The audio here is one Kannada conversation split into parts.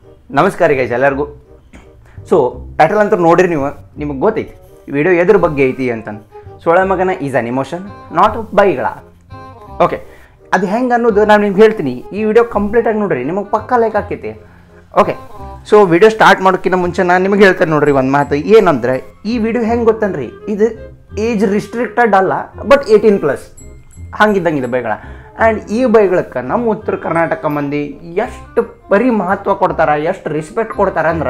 ನಮಸ್ಕಾರ ಗೈಸ್ ಎಲ್ಲರಿಗೂ ಸೊ ಟೈಟಲ್ ಅಂತ ನೋಡ್ರಿ ನೀವು ನಿಮಗೆ ಗೊತ್ತೈತಿ ವಿಡಿಯೋ ಎದ್ರ ಬಗ್ಗೆ ಐತಿ ಅಂತಂದು ಸೊಳ್ಳೆ ಮಗನ ಈಸ್ ಅನ್ ಇಮೋಷನ್ ನಾಟ್ ಬೈಗಳ ಓಕೆ ಅದು ಹೆಂಗೆ ಅನ್ನೋದು ನಾನು ನಿಮ್ಗೆ ಹೇಳ್ತೀನಿ ಈ ವಿಡಿಯೋ ಕಂಪ್ಲೀಟಾಗಿ ನೋಡ್ರಿ ನಿಮಗೆ ಪಕ್ಕ ಲೈಕ್ ಆಕೈತಿ ಓಕೆ ಸೊ ವಿಡಿಯೋ ಸ್ಟಾರ್ಟ್ ಮಾಡೋಕ್ಕಿಂತ ಮುಂಚೆ ನಾನು ನಿಮಗೆ ಹೇಳ್ತೇನೆ ನೋಡ್ರಿ ಒಂದು ಮಾತು ಏನಂದ್ರೆ ಈ ವಿಡಿಯೋ ಹೆಂಗೆ ಗೊತ್ತನ್ರಿ ಇದು ಏಜ್ ರಿಸ್ಟ್ರಿಕ್ಟೆಡ್ ಅಲ್ಲ ಬಟ್ ಏಯ್ಟೀನ್ ಪ್ಲಸ್ ಹಂಗಿದ್ದಂಗೆ ಇದು ಬೈಗಳ ಆ್ಯಂಡ್ ಈ ಬೈಗಳಕ್ಕೆ ನಮ್ಮ ಉತ್ತರ ಕರ್ನಾಟಕ ಮಂದಿ ಎಷ್ಟು ಬರೀ ಮಹತ್ವ ಕೊಡ್ತಾರ ಎಷ್ಟು ರೆಸ್ಪೆಕ್ಟ್ ಕೊಡ್ತಾರ ಅಂದ್ರೆ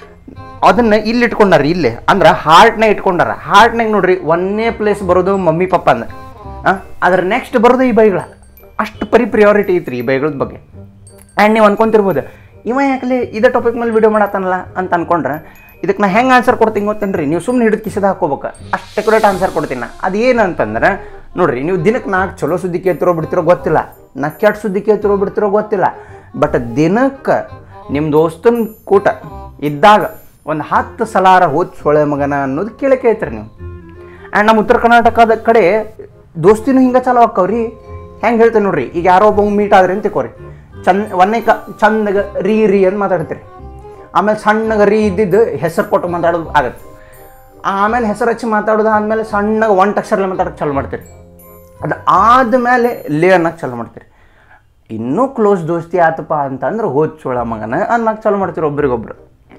ಅದನ್ನ ಇಲ್ಲಿ ಇಟ್ಕೊಂಡಾರ ಇಲ್ಲೇ ಅಂದ್ರೆ ಹಾರ್ಟ್ನ ಇಟ್ಕೊಂಡಾರ ಹಾರ್ಟ್ನಾಗ ನೋಡ್ರಿ ಒಂದೇ ಪ್ಲೇಸ್ ಬರೋದು ಮಮ್ಮಿ ಪಪ್ಪ ಅಂದ ಅದ್ರ ನೆಕ್ಸ್ಟ್ ಬರೋದು ಈ ಬೈಗಳ ಅಷ್ಟು ಪರಿ ಪ್ರಿಯಾರಿಟಿ ಐತ್ರಿ ಈ ಬೈಗಳದ ಬಗ್ಗೆ ಆ್ಯಂಡ್ ನೀವು ಅನ್ಕೊಂತಿರ್ಬೋದು ಇವ ಯಾಕಲೆ ಇದೇ ಟಾಪಿಕ್ ಮೇಲೆ ವಿಡಿಯೋ ಮಾಡತ್ತಾನಲ್ಲ ಅಂತ ಅನ್ಕೊಂಡ್ರೆ ಇದಕ್ಕೆ ನಾ ಹೆಂಗೆ ಆನ್ಸರ್ ಕೊಡ್ತೀನಿ ಗೊತ್ತೇನ್ರಿ ನೀವು ಸುಮ್ಮನೆ ಹಿಡಿದು ಕಿಸದ ಹಾಕೋಬೇಕು ಅಷ್ಟು ಡೆಕೋರೇಟ್ ಆನ್ಸರ್ ಕೊಡ್ತೀನಿ ನಾ ಅದೇನು ಅಂತಂದ್ರೆ ನೋಡ್ರಿ ನೀವು ದಿನಕ್ಕೆ ನಾಲ್ಕು ಚಲೋ ಸುದ್ದಿ ಕೇಳ್ತಿರೋ ಬಿಡ್ತಿರೋ ಗೊತ್ತಿಲ್ಲ ನಾ ಕೆಟ್ಟ ಸುದ್ದಿ ಕೇಳ್ತಿರೋ ಬಿಡ್ತಿರೋ ಗೊತ್ತಿಲ್ಲ ಬಟ್ ದಿನಕ್ಕೆ ನಿಮ್ಮ ದೋಸ್ತನ ಕೂಟ ಇದ್ದಾಗ ಒಂದು ಹತ್ತು ಸಲಾರ ಹೋದ್ ಸೊಳೆ ಮಗನ ಅನ್ನೋದು ಕೇಳಿ ಕೇಳ್ತೀರಿ ನೀವು ಆ್ಯಂಡ್ ನಮ್ಮ ಉತ್ತರ ಕರ್ನಾಟಕದ ಕಡೆ ದೋಸ್ತಿನೂ ಹಿಂಗೆ ಚಾಲೂ ಆಕ್ಕವ್ರಿ ಹೆಂಗೆ ಹೇಳ್ತೇನೆ ನೋಡ್ರಿ ಈಗ ಯಾರೋ ಒಬ್ಬ ಮೀಟ್ ಆದ್ರಿ ಅಂತ ತಿಳ್ಕೊರಿ ಚಂದ ಒಂದೇ ಕ ಚಂದಗ ರೀ ರೀ ಅಂತ ಮಾತಾಡ್ತೀರಿ ಆಮೇಲೆ ಸಣ್ಣಗೆ ರೀ ಇದ್ದಿದ್ದು ಹೆಸರು ಕೊಟ್ಟು ಮಾತಾಡೋದು ಆಗತ್ತೆ ಆಮೇಲೆ ಹೆಸರು ಹಚ್ಚಿ ಮಾತಾಡೋದು ಆದಮೇಲೆ ಸಣ್ಣಗೆ ಒನ್ ಅಕ್ಷರಲ್ಲ ಮಾತಾಡೋಕೆ ಚಾಲು ಮಾಡ್ತೀರಿ ಅದು ಆದಮೇಲೆ ಲೇ ಅನ್ನಕ್ಕೆ ಚಾಲು ಮಾಡ್ತೀರಿ ಇನ್ನೂ ಕ್ಲೋಸ್ ದೋಸ್ತಿ ಆತಪ್ಪ ಅಂತಂದ್ರೆ ಹೋದ್ ಚೋಳ ಮಗನ ಅನ್ನಕ್ಕೆ ಚಾಲು ಮಾಡ್ತೀರಿ ಒಬ್ರಿಗೊಬ್ರು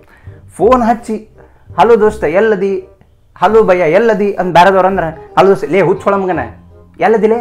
ಫೋನ್ ಹಚ್ಚಿ ಹಲೋ ದೋಸ್ತ ಎಲ್ಲದಿ ಹಲೋ ಭಯ್ಯ ಎಲ್ಲದಿ ಅಂತ ಬೇರೆದವ್ರು ಅಂದ್ರೆ ಹಲೋ ದೋಸ್ತ ಲೇ ಹುಚ್ಚೊಳ ಮಗನ ಎಲ್ಲದಿಲೇ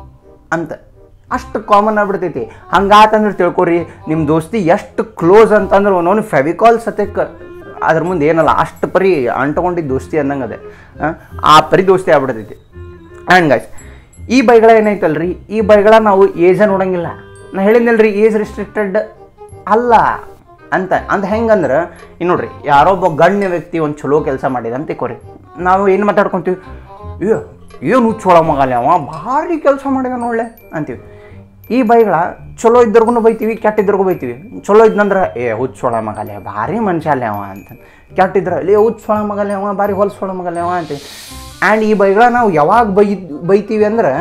ಅಂತ ಅಷ್ಟು ಕಾಮನ್ ಆಗ್ಬಿಡ್ತೈತಿ ಹಂಗಾತಂದ್ರೆ ತಿಳ್ಕೊರಿ ನಿಮ್ಮ ದೋಸ್ತಿ ಎಷ್ಟು ಕ್ಲೋಸ್ ಅಂತಂದ್ರೆ ಒಂದೊಂದು ಫೆವಿಕಾಲ್ ಸತ್ಯಕ್ಕೆ ಅದ್ರ ಮುಂದೆ ಏನಲ್ಲ ಅಷ್ಟು ಪರಿ ಅಂಟ್ಕೊಂಡಿದ್ದ ದೋಸ್ತಿ ಅಂದಂಗೆ ಅದೇ ಆ, ಆ ಪರಿ ದೋಸ್ತಿ ಆಗ್ಬಿಡ್ತೈತಿ ಆ್ಯಂಡ್ ಗಾಯ್ಸ್ ಈ ಬೈಗಳ ಏನೈತಲ್ರಿ ಈ ಬೈಗಳ ನಾವು ಏಜ ನೋಡಂಗಿಲ್ಲ ನಾ ಹೇಳಿದ್ನಲ್ರಿ ಏಜ್ ರಿಸ್ಟ್ರಿಕ್ಟೆಡ್ ಅಲ್ಲ ಅಂತ ಅಂತ ಹೆಂಗಂದ್ರೆ ಇನ್ನು ನೋಡ್ರಿ ಯಾರೋ ಒಬ್ಬ ಗಣ್ಯ ವ್ಯಕ್ತಿ ಒಂದು ಚಲೋ ಕೆಲಸ ಮಾಡಿದ ಅಂತ ತಿಳ್ಕೊರಿ ನಾವು ಏನು ಮಾತಾಡ್ಕೊಂತೀವಿ ಅಯ್ಯೋ ಏನು ಹುಚ್ಚೋಳ ಮಗಲ್ಲ ಅವ ಭಾರಿ ಕೆಲಸ ಮಾಡಿದ ನೋಡ್ಲೆ ಅಂತೀವಿ ಈ ಬೈಗಳ ಚಲೋ ಇದ್ರಿಗೂ ಬೈತೀವಿ ಕೆಟ್ಟ ಇದ್ರಿಗೂ ಬೈತೀವಿ ಚಲೋ ಇದ್ನಂದ್ರೆ ಏ ಹುಚ್ಚೋಳ ಮಗಲೆ ಭಾರಿ ಮನುಷ್ಯ ಅಲ್ಲೇ ಅವ ಅಂತ ಕೆಟ್ಟಿದ್ರೆ ಲೇ ಹುಚ್ಚೋಳ ಮಗಲೆ ಅವ ಭಾರಿ ಹೊಲ್ಸೋಳ ಮಗಲೆ ಅವ ಅಂತೀವಿ ಆ್ಯಂಡ್ ಈ ಬೈಗಳ ನಾವು ಯಾವಾಗ ಬೈ ಬೈತೀವಿ ಅಂದ್ರೆ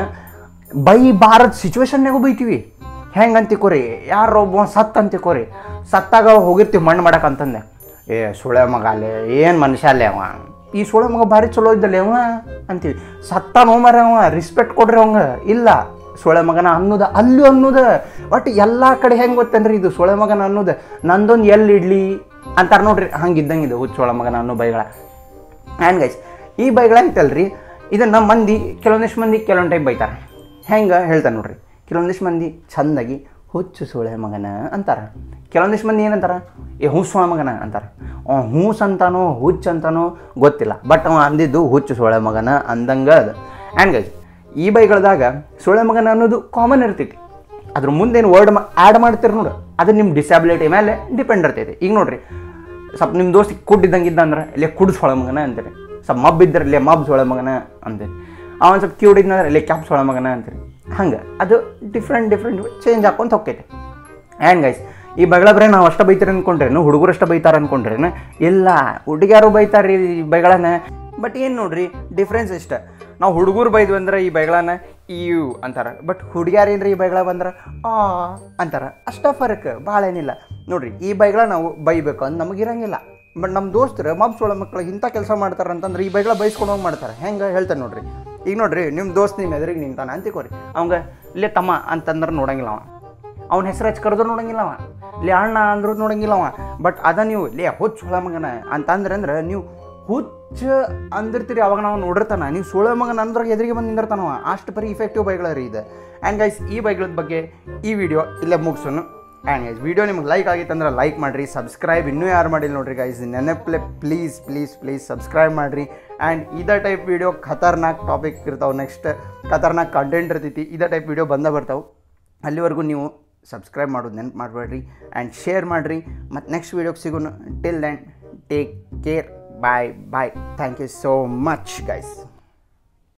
ಬೈ ಬಾರದ ಸಿಚುವೇಶನ್ನಾಗೂ ಬೈತೀವಿ ಹೆಂಗೆ ಅಂತಿಕೋರಿ ಯಾರೋ ಒಬ್ಬ ಸತ್ ಅಂತಿಕೋರಿ ಸತ್ತಾಗ ಹೋಗಿರ್ತೀವಿ ಮಣ್ಣು ಮಾಡಕ್ಕಂತಂದೆ ಏ ಸುಳೆ ಮಗ ಅಲ್ಲೇ ಏನು ಮನುಷ್ಯ ಅಲ್ಲೇ ಅವ ಈ ಸುಳೆ ಮಗ ಭಾರಿ ಚಲೋ ಇದ್ದಲ್ಲ ಅವ ಅಂತೀವಿ ಸತ್ತ ನೋಮರ ಅವ ರಿಸ್ಪೆಕ್ಟ್ ಕೊಡ್ರಿ ಅವಂಗ ಇಲ್ಲ ಸೊಳೆ ಮಗನ ಅನ್ನೋದ ಅಲ್ಲೂ ಅನ್ನೋದ ಒಟ್ಟು ಎಲ್ಲ ಕಡೆ ಹೆಂಗೆ ಗೊತ್ತೇನ್ರಿ ಇದು ಸೊಳೆ ಮಗನ ಅನ್ನೋದು ನಂದೊಂದು ಎಲ್ಲಿ ಇಡ್ಲಿ ಅಂತಾರೆ ನೋಡ್ರಿ ಹಂಗಿದ್ದಂಗೆ ಇದು ಹುಚ್ಚ ಸೊಳೆ ಮಗನ ಅನ್ನೋ ಬೈಗಳ ಆ್ಯಂಡ್ ಗೈಸ್ ಈ ಬೈಗಳ ಐತಲ್ರಿ ಇದನ್ನು ಮಂದಿ ಕೆಲವೊಂದಿಷ್ಟು ಮಂದಿ ಕೆಲವೊಂದು ಟೈಪ್ ಬೈತಾರೆ ಹೆಂಗೆ ಹೇಳ್ತಾನೆ ನೋಡ್ರಿ ಕೆಲವೊಂದಿಷ್ಟು ಮಂದಿ ಚಂದಾಗಿ ಹುಚ್ಚು ಸೊಳೆ ಮಗನ ಅಂತಾರೆ ಕೆಲವೊಂದಿಷ್ಟು ಮಂದಿ ಏನಂತಾರ ಏ ಹುಚ್ಚು ಸೊಳೆ ಮಗನ ಅಂತಾರೆ ಅವ ಹೂಸ್ ಅಂತಾನೋ ಹುಚ್ಚು ಅಂತಾನೋ ಗೊತ್ತಿಲ್ಲ ಬಟ್ ಅವ ಅಂದಿದ್ದು ಹುಚ್ಚು ಸೊಳೆ ಮಗನ ಅಂದಂಗೆ ಅದು ಆ್ಯಂಡ್ ಗೈಸ್ ಈ ಬೈಗಳದಾಗ ಸೊಳ್ಳೆ ಮಗನ ಅನ್ನೋದು ಕಾಮನ್ ಇರ್ತೈತಿ ಅದ್ರ ಮುಂದೇನು ವರ್ಡ್ ಆ್ಯಡ್ ಮಾಡ್ತೀರಿ ನೋಡು ಅದು ನಿಮ್ಮ ಡಿಸ್ಯಾಬಿಲಿಟಿ ಮೇಲೆ ಡಿಪೆಂಡ್ ಇರ್ತೈತಿ ಈಗ ನೋಡ್ರಿ ಸ್ವಲ್ಪ ನಿಮ್ಮ ದೋಸ್ತಿ ಕುಡ್ಡಿದ್ದಂಗೆ ಇದ್ದ ಅಂದ್ರೆ ಇಲ್ಲೇ ಕುಡ್ ಸೊಳೆ ಮಗನ ಅಂತೀರಿ ಸ್ವಲ್ಪ ಮಬ್ ಇದ್ದರೆ ಇಲ್ಲೇ ಮಬ್ ಸೊಳೆ ಮಗನ ಅಂತೀರಿ ಅವನು ಸ್ವಲ್ಪ ಕ್ಯೂಡ್ ಇದ್ನಂದ್ರೆ ಇಲ್ಲೇ ಕ್ಯಾಪ್ ಸೊಳೆ ಮಗನ ಅಂತೀರಿ ಹಂಗೆ ಅದು ಡಿಫ್ರೆಂಟ್ ಡಿಫ್ರೆಂಟ್ ಚೇಂಜ್ ಹಾಕೊಂತ ಹೋಗ್ತೈತೆ ಆ್ಯಂಡ್ ಗೈಸ್ ಈ ಬಗಳ ಬರೀ ನಾವು ಅಷ್ಟ ಬೈತಾರೆ ಅನ್ಕೊಂಡ್ರೇನು ಹುಡುಗರು ಅಷ್ಟ ಬೈತಾರೆ ಅನ್ಕೊಂಡ್ರೇನು ಇಲ್ಲ ಹುಡುಗಿಯಾರು ಬೈತಾರೆ ಈ ಬೈಗಳನ್ನ ಬಟ್ ಏನು ನೋಡ್ರಿ ಡಿಫ್ರೆನ್ಸ್ ಇಷ್ಟ ನಾವು ಹುಡುಗರು ಬೈದ್ವಿ ಅಂದ್ರೆ ಈ ಬೈಗಳನ್ನ ಇವು ಅಂತಾರೆ ಬಟ್ ಹುಡುಗಿಯಾರು ಏನ್ರಿ ಈ ಬೈಗಳ ಬಂದ್ರೆ ಆ ಅಂತಾರೆ ಅಷ್ಟ ಫರಕ್ ಭಾಳ ಏನಿಲ್ಲ ನೋಡ್ರಿ ಈ ಬೈಗಳ ನಾವು ಬೈಬೇಕು ಅಂತ ನಮಗಿರಂಗಿಲ್ಲ ಬಟ್ ನಮ್ಮ ದೋಸ್ತರು ಮಬ್ ಸೋಳ ಮಕ್ಕಳು ಇಂಥ ಕೆಲಸ ಮಾಡ್ತಾರೆ ಅಂತಂದ್ರೆ ಈ ಬೈಗಳ ಬೈಸ್ಕೊಂಡು ಹೋಗಿ ಮಾಡ್ತಾರೆ ಹೆಂಗೆ ಹೇಳ್ತಾರೆ ನೋಡ್ರಿ ಈಗ ನೋಡ್ರಿ ನಿಮ್ಮ ದೋಸ್ತ್ ನಿಮ್ಮ ಎದುರಿಗೆ ನಿಂತಾನ ಅಂತಿಕೋರಿ ಅವಂಗ ಇಲ್ಲೇ ತಮ್ಮ ಅಂತಂದ್ರೆ ನೋಡಂಗಿಲ್ಲ ಅವ ಅವ್ನ ಹೆಸರು ಹಚ್ಚಿ ಕರೆದ್ರು ನೋಡಂಗಿಲ್ಲ ಅವ ಲೇ ಅಣ್ಣ ಅಂದ್ರು ನೋಡಂಗಿಲ್ಲ ಅವ ಬಟ್ ಅದ ನೀವು ಲೇ ಹುಚ್ಚ ಸೊಳ ಮಗನ ಅಂತಂದ್ರೆ ಅಂದ್ರೆ ನೀವು ಹುಚ್ಚ ಅಂದಿರ್ತೀರಿ ಅವಾಗ ನಾವು ನೋಡಿರ್ತಾನ ನೀವು ಸೊಳ ಮಗನ ಅಂದ್ರೆ ಎದುರಿಗೆ ಬಂದು ನಿಂದಿರ್ತಾನವ ಅಷ್ಟು ಬರೀ ಇಫೆಕ್ಟಿವ್ ಬೈಗಳ ರೀ ಇದು ಆ್ಯಂಡ್ ಗೈಸ್ ಈ ಬೈಗಳದ ಬಗ್ಗೆ ಈ ವಿಡಿಯೋ ಇಲ್ಲೇ ಮುಗಿಸೋನು ಆ್ಯಂಡ್ ಗೈಸ್ ವಿಡಿಯೋ ನಿಮ್ಗೆ ಲೈಕ್ ಆಗಿತ್ತಂದ್ರೆ ಲೈಕ್ ಮಾಡಿರಿ ಸಬ್ಸ್ಕ್ರೈಬ್ ಇನ್ನೂ ಯಾರು ಮಾಡಿಲ್ಲ ನೋಡ್ರಿ ಗೈಸ್ ನೆನಪ್ಲೆ ಪ್ಲೀಸ್ ಪ್ಲೀಸ್ ಪ್ಲೀಸ್ ಸಬ್ಸ್ಕ್ರೈಬ್ ಮಾಡಿರಿ ಆ್ಯಂಡ್ ಇದೇ ಟೈಪ್ ವಿಡಿಯೋ ಖತರ್ನಾಕ್ ಟಾಪಿಕ್ ಇರ್ತಾವೆ ನೆಕ್ಸ್ಟ್ ಖತರ್ನಾಕ್ ಕಂಟೆಂಟ್ ಇರ್ತೈತಿ ಇದೇ ಟೈಪ್ ವಿಡಿಯೋ ಬಂದ ಬರ್ತಾವೆ ಅಲ್ಲಿವರೆಗೂ ನೀವು ಸಬ್ಸ್ಕ್ರೈಬ್ ಮಾಡೋದು ನೆನಪು ಮಾಡಬೇಡ್ರಿ ಆ್ಯಂಡ್ ಶೇರ್ ಮಾಡಿರಿ ಮತ್ತು ನೆಕ್ಸ್ಟ್ ವೀಡಿಯೋಗೆ ಸಿಗೋಣ till then take care bye bye thank you so much guys